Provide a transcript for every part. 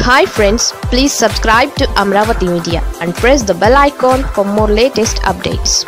hi friends please subscribe to Amaravati media and press the bell icon for more latest updates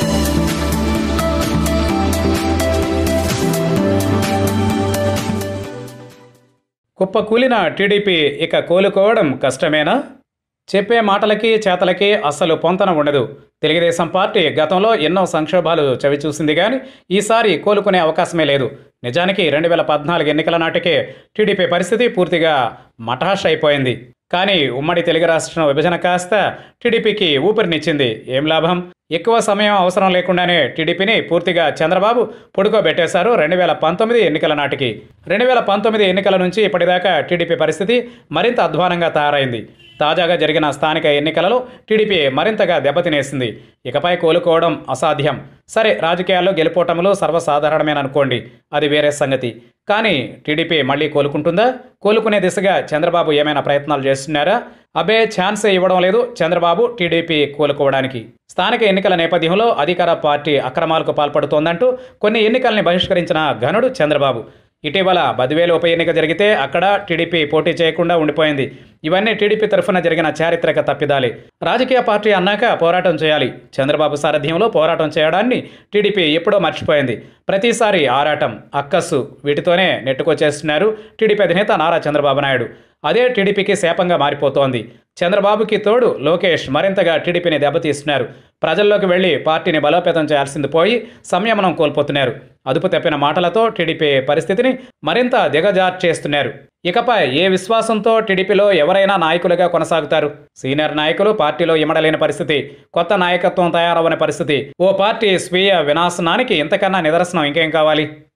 కుప్పకూలిన టీడీపీ ఇక కోలుకోవడం కష్టమేనా చెప్పే మాటలకి చేతలకి అస్సలు పొంతన ఉండదు తెలుగుదేశం పార్టీ గతంలో ఎన్నో సంక్షోభాలు చవిచూసింది కానీ ఈసారి కోలుకునే అవకాశమే లేదు నిజానికి రెండు వేల పద్నాలుగు ఎన్నికల నాటికే టీడీపీ పరిస్థితి పూర్తిగా మటాష్ అయిపోయింది కానీ ఉమ్మడి తెలుగు రాష్ట్రం విభజన కాస్త టీడీపీకి ఊపిరినిచ్చింది ఏం లాభం ఎక్కువ సమయం అవసరం లేకుండానే టీడీపీని పూర్తిగా చంద్రబాబు పొడుకోబెట్టేశారు రెండు వేల పంతొమ్మిది ఎన్నికల నాటికి రెండు వేల పంతొమ్మిది ఎన్నికల నుంచి ఇప్పటిదాకా టీడీపీ పరిస్థితి మరింత అధ్వానంగా తయారైంది తాజాగా జరిగిన స్థానిక ఎన్నికలలో టీడీపీ మరింతగా దెబ్బతినేసింది ఇకపై కోలుకోవడం అసాధ్యం సరే రాజకీయాల్లో గెలుపోవటంలో సర్వసాధారణమేననుకోండి అది వేరే సంగతి కానీ టీడీపీ మళ్ళీ కోలుకుంటుందా కోలుకునే దిశగా చంద్రబాబు ఏమైనా ప్రయత్నాలు చేస్తున్నారా అబే ఛాన్సే ఇవ్వడం లేదు చంద్రబాబు టీడీపీ కోలుకోవడానికి స్థానిక ఎన్నికల నేపథ్యంలో అధికార పార్టీ అక్రమాలకు పాల్పడుతోందంటూ కొన్ని ఎన్నికల్ని బహిష్కరించిన ఘనుడు చంద్రబాబు ఇటీవల బదివేలు ఉప ఎన్నిక జరిగితే అక్కడ టీడీపీ పోటీ చేయకుండా ఉండిపోయింది ఇవన్నీ టీడీపీ తరఫున జరిగిన చారిత్రక తప్పిదాలే రాజకీయ పార్టీ అన్నాక పోరాటం చేయాలి చంద్రబాబు సారథ్యంలో పోరాటం చేయడాన్ని టీడీపీ ఎప్పుడో మర్చిపోయింది ప్రతిసారి ఆరాటం అక్కస్సు వీటితోనే నెట్టుకొచ్చేస్తున్నారు టీడీపీ అధినేత నారా చంద్రబాబు నాయుడు అదే టీడీపీకి శాపంగా మారిపోతోంది చంద్రబాబుకి తోడు లోకేష్ మరింతగా టీడీపీని దెబ్బతీస్తున్నారు ప్రజల్లోకి వెళ్లి పార్టీని బలోపేతం చేయాల్సింది పోయి సంయమనం కోల్పోతున్నారు అదుపు తప్పిన మాటలతో టీడీపీ పరిస్థితిని మరింత దిగజార్చేస్తున్నారు ఇకపై ఏ విశ్వాసంతో టీడీపీలో ఎవరైనా నాయకులుగా కొనసాగుతారు సీనియర్ నాయకులు పార్టీలో ఇమడలేని పరిస్థితి కొత్త నాయకత్వం తయారవని పరిస్థితి ఓ పార్టీ స్వీయ వినాశనానికి ఇంతకన్నా నిదర్శనం ఇంకేం కావాలి